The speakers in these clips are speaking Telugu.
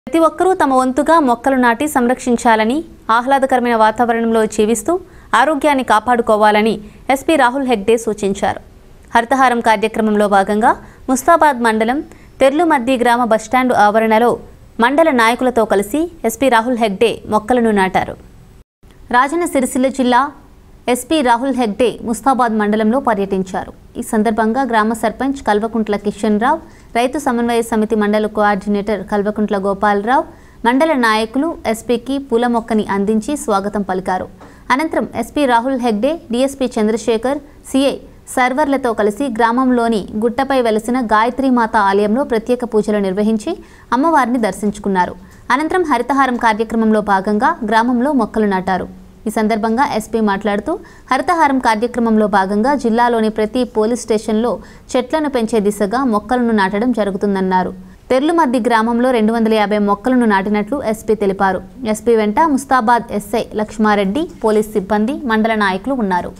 ప్రతి ఒక్కరూ తమ వంతుగా మొక్కలు నాటి సంరక్షించాలని ఆహ్లాదకరమైన వాతావరణంలో జీవిస్తూ ఆరోగ్యాన్ని కాపాడుకోవాలని ఎస్పీ రాహుల్ హెగ్డే సూచించారు హరితహారం కార్యక్రమంలో భాగంగా ముస్తాబాద్ మండలం తెర్లుమద్ది గ్రామ బస్టాండు ఆవరణలో మండల నాయకులతో కలిసి ఎస్పీ రాహుల్ హెగ్డే మొక్కలను నాటారు రాజన్న సిరిసిల్ల జిల్లా ఎస్పీ రాహుల్ హెగ్డే ముస్తాబాద్ మండలంలో పర్యటించారు ఈ సందర్భంగా గ్రామ సర్పంచ్ కల్వకుంట్ల కిషన్ రావు రైతు సమన్వయ సమితి మండల కోఆర్డినేటర్ కల్వకుంట్ల గోపాలరావు మండల నాయకులు ఎస్పీకి పూల మొక్కని అందించి స్వాగతం పలికారు అనంతరం SP Rahul Hegde DSP Chandrashekar CI సర్వర్లతో కలిసి గ్రామంలోని గుట్టపై వెలసిన గాయత్రీమాత ఆలయంలో ప్రత్యేక పూజలు నిర్వహించి అమ్మవారిని దర్శించుకున్నారు అనంతరం హరితహారం కార్యక్రమంలో భాగంగా గ్రామంలో మొక్కలు నాటారు ఈ సందర్భంగా ఎస్పీ మాట్లాడుతూ హరితహారం కార్యక్రమంలో భాగంగా జిల్లాలోని ప్రతి పోలీస్ స్టేషన్లో చెట్లను పెంచే దిశగా మొక్కలను నాటడం జరుగుతుందన్నారు తెర్లుమద్ది గ్రామంలో రెండు వందల యాభై మొక్కలను నాటినట్లు ఎస్పీ తెలిపారు ఎస్పీ వెంట ముస్తాబాద్ ఎస్ఐ లక్ష్మారెడ్డి పోలీస్ సిబ్బంది మండల నాయకులు ఉన్నారు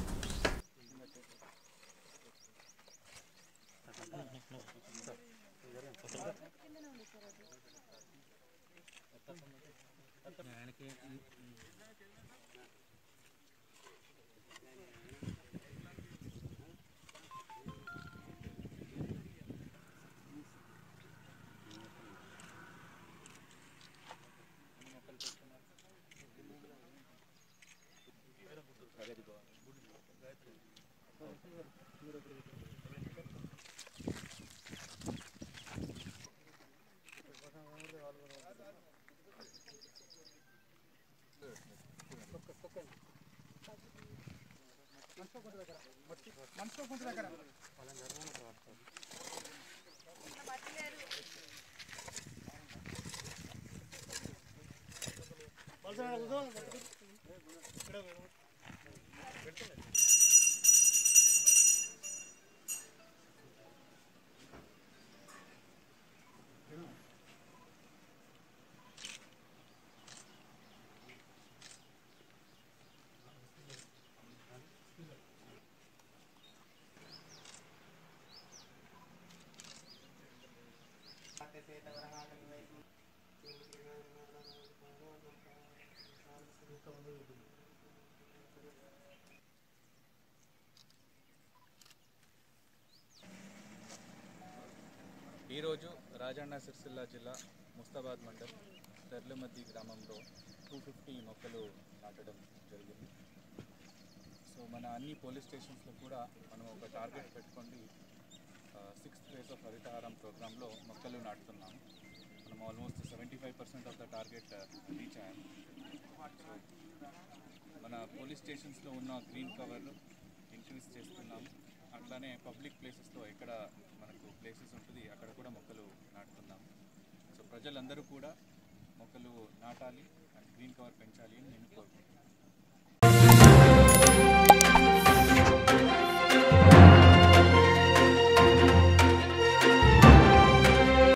ఈరోజు రాజన్న సిరిసిల్ల జిల్లా ముస్తాబాద్ మండల్ తెర్లమద్ది గ్రామంలో టూ ఫిఫ్టీ మొక్కలు నాటడం జరిగింది సో మన అన్ని పోలీస్ స్టేషన్స్లో కూడా మనం ఒక టార్గెట్ పెట్టుకోండి సిక్స్త్ ఫేజ్ ఆఫ్ హరితహారం ప్రోగ్రాంలో మొక్కలు నాటుతున్నాము మనం almost seventy five percent of the target reach అయ్యాము సో మన పోలీస్ స్టేషన్స్లో ఉన్న గ్రీన్ కవర్లు ఇంక్రీజ్ చేస్తున్నాము అట్లానే పబ్లిక్ ప్లేసెస్లో ఎక్కడ మనకు ప్లేసెస్ ఉంటుంది అక్కడ కూడా మొక్కలు నాటుతున్నాము సో ప్రజలందరూ కూడా మొక్కలు నాటాలి అండ్ గ్రీన్ కవర్ పెంచాలి అని నేను కోరుకుంటున్నాను